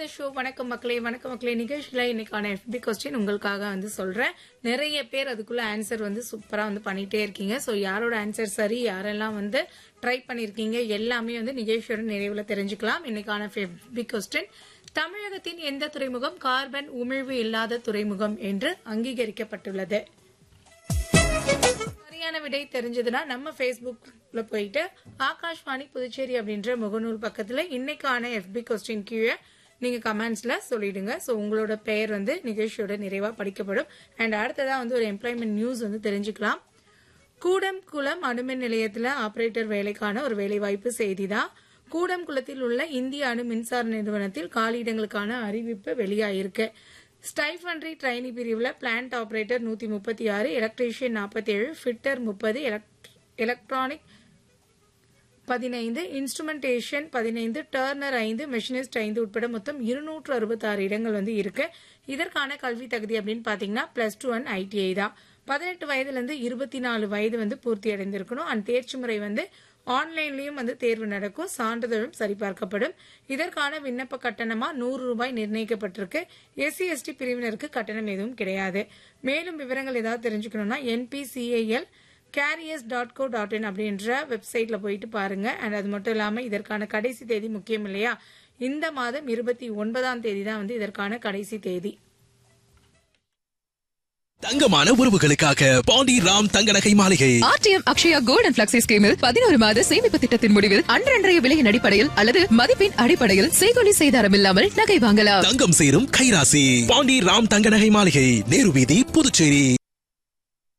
show வணக்கம் மக்களே வணக்கம் மக்களே நிகழ்ச்சியில இன்னைக்கான எஃபி கொஸ்டின் உங்களுக்காக வந்து சொல்றேன் நிறைய பேர் அதுக்குள்ள ஆன்சர் வந்து சூப்பரா வந்து பண்ணிட்டே இருக்கீங்க ஸோ யாரோட ஆன்சர் சரி யாரெல்லாம் வந்து ட்ரை பண்ணிருக்கீங்க எல்லாமே வந்து நிகழ்ச்சியோட நிறைவுல தெரிஞ்சுக்கலாம் இன்னைக்கான எஃபி கொஸ்டின் தமிழகத்தின் எந்த துறைமுகம் கார்பன் உமிழ்வு இல்லாத துறைமுகம் என்று அங்கீகரிக்கப்பட்டுள்ளது சரியான விடை தெரிஞ்சதுன்னா நம்ம ஃபேஸ்புக்ல போயிட்டு ஆகாஷ்வாணி புதுச்சேரி அப்படின்ற முகநூல் பக்கத்துல இன்னைக்கான எஃபி கொஸ்டின் கீழே நீங்க கமெண்ட்ஸ்ல சொல்லிடுங்க ஸோ உங்களோட பெயர் வந்து நிகழ்ச்சியோட நிறைவா படிக்கப்படும் அண்ட் அடுத்ததா வந்து ஒரு எம்ப்ளாய்மெண்ட் நியூஸ் வந்து தெரிஞ்சுக்கலாம் கூடம் குளம் அணுமின் நிலையத்துல ஆபரேட்டர் வேலைக்கான ஒரு வேலைவாய்ப்பு செய்தி தான் கூடம் குளத்தில் உள்ள இந்திய அணு மின்சார நிறுவனத்தில் காலியிடங்களுக்கான அறிவிப்பு வெளியாயிருக்கு ஸ்டைஃபன்ட்ரி ட்ரைனி பிரிவில் பிளான்ட் ஆபரேட்டர் நூற்றி முப்பத்தி ஆறு எலக்ட்ரீஷியன் நாற்பத்தி ஏழு ஃபிட்டர் முப்பது எலக்ட்ரானிக் பதினைந்து இன்ஸ்ட்ருமெண்டேஷன் பதினைந்து டர்னர் ஐந்து மெஷினிஸ்ட் ஐந்து உட்பட மொத்தம் இருநூற்று அறுபத்தாறு இடங்கள் வந்து இருக்கு இதற்கான கல்வி தகுதி அப்படின்னு பாத்தீங்கன்னா பிளஸ் டூ அண்ட் ஐடிஐ தான் பதினெட்டு வயதுல இருந்து இருபத்தி நாலு வயது வந்து பூர்த்தி அடைந்திருக்கணும் அந்த தேர்ச்சி முறை வந்து ஆன்லைன்லயும் வந்து தேர்வு நடக்கும் சான்றிதழும் சரிபார்க்கப்படும் இதற்கான விண்ணப்ப கட்டணமா நூறு ரூபாய் நிர்ணயிக்கப்பட்டிருக்கு எஸ்சி எஸ்டி பிரிவினருக்கு கட்டணம் எதுவும் கிடையாது மேலும் விவரங்கள் ஏதாவது தெரிஞ்சுக்கணும்னா NPCIL careers dot co dot in அப்படின்ற வெப்சைட்ல போயிட்டு பாருங்க அண்ட் அது மட்டும் இல்லாம இதற்கான கடைசி தேதி முக்கியம் இல்லையா இந்த மாதம் இருபத்தி ஒன்பதாம் தேதி தான் வந்து இதற்கான கடைசி தேதி தங்கமான உறவுகளுக்காக பாண்டி ராம் தங்க நகை மாளிகை RTM Akshaya gold and flexi ஸ்கீமில் பதினோரு மாத சேமிப்பு திட்டத்தின் முடிவில் அன்றன்றைய விலையின் அடிப்படையில் அல்லது மதிப்பின் அடிப்படையில் செய்கொலி செய்தாரம் இல்லாமல் நகை வாங்கலாம் தங்கம் சேரும் கைராசி பாண்டி ராம் தங்க நகை மாளிகை நேரு வீதி புதுச்சேரி